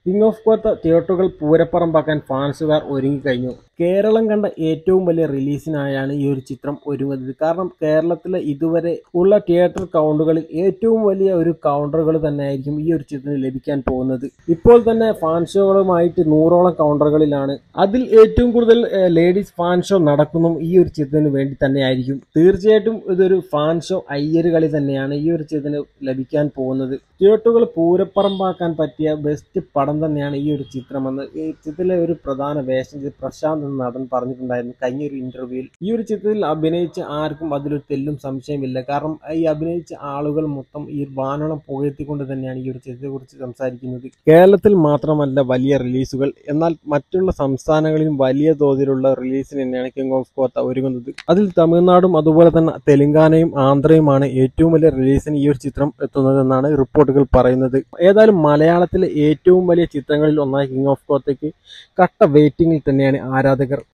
king of Kotha തിയേറ്ററുകൾ പൂരപ്പറമ്പാക്കാൻ ഫാൻസുകാർ ഒരുങ്ങിക്കഴിഞ്ഞു കേരളം കണ്ട ഏറ്റവും വലിയ റിലീസിനായാണ് ഈ ഒരു ചിത്രം ഒരുങ്ങുന്നത് കാരണം കേരളത്തിലെ ഇതുവരെ ഉള്ള തിയേറ്റർ കൗണ്ടുകളിൽ ഏറ്റവും വലിയ ഒരു കൗണ്ടറുകൾ തന്നെയായിരിക്കും ഈ ഒരു ചിത്രത്തിന് ലഭിക്കാൻ പോകുന്നത് ഇപ്പോൾ തന്നെ ഫാൻ ഷോകളുമായിട്ട് നൂറോളം കൗണ്ടറുകളിലാണ് അതിൽ ഏറ്റവും കൂടുതൽ ലേഡീസ് ഫാൻ ഷോ നടക്കുന്നതും ഈ ഒരു ചിത്രത്തിന് വേണ്ടി തന്നെയായിരിക്കും തീർച്ചയായിട്ടും ഇതൊരു ഫാൻ ഷോ അയ്യര് കളി തന്നെയാണ് ഈ ഒരു ചിത്രത്തിന് ലഭിക്കാൻ പോകുന്നത് തിയേറ്ററുകൾ പൂരപ്പറമ്പാക്കാൻ പറ്റിയ ബെസ്റ്റ് പടം തന്നെയാണ് ഈ ഒരു ചിത്രമെന്ന് ഈ ചിത്രത്തിലെ ഒരു പ്രധാന വേഷം ചെയ്ത് പ്രശാന്ത് എന്ന നടൻ പറഞ്ഞിട്ടുണ്ടായിരുന്നു കഴിഞ്ഞ ഒരു ഇന്റർവ്യൂവിൽ ഈ ഒരു ചിത്രത്തിൽ അഭിനയിച്ച ആർക്കും അതിലൊരു തെല്ലും സംശയമില്ല കാരണം ഈ അഭിനയിച്ച ആളുകൾ മൊത്തം ഈ വാനോളം പുകഴ്ത്തിക്കൊണ്ട് തന്നെയാണ് ഈ ഒരു ചിത്രത്തെ കുറിച്ച് സംസാരിക്കുന്നത് കേരളത്തിൽ മാത്രമല്ല വലിയ റിലീസുകൾ എന്നാൽ മറ്റുള്ള സംസ്ഥാനങ്ങളിലും വലിയ തോതിലുള്ള റിലീസിന് തന്നെയാണ് കിങ് ഓഫ് കോത്ത ഒരുങ്ങുന്നത് അതിൽ തമിഴ്നാടും അതുപോലെ തന്നെ തെലങ്കാനയും ആന്ധ്രയുമാണ് ഏറ്റവും വലിയ റിലീസിന് ഈ ഒരു ചിത്രം എത്തുന്നതെന്നാണ് റിപ്പോർട്ടുകൾ പറയുന്നത് ഏതായാലും മലയാളത്തിലെ ഏറ്റവും വലിയ ചിത്രങ്ങളിൽ ഒന്നായ കിങ് ഓഫ് കോത്തയ്ക്ക് കട്ട വെയിറ്റിംഗിൽ തന്നെയാണ് ആരാധകർ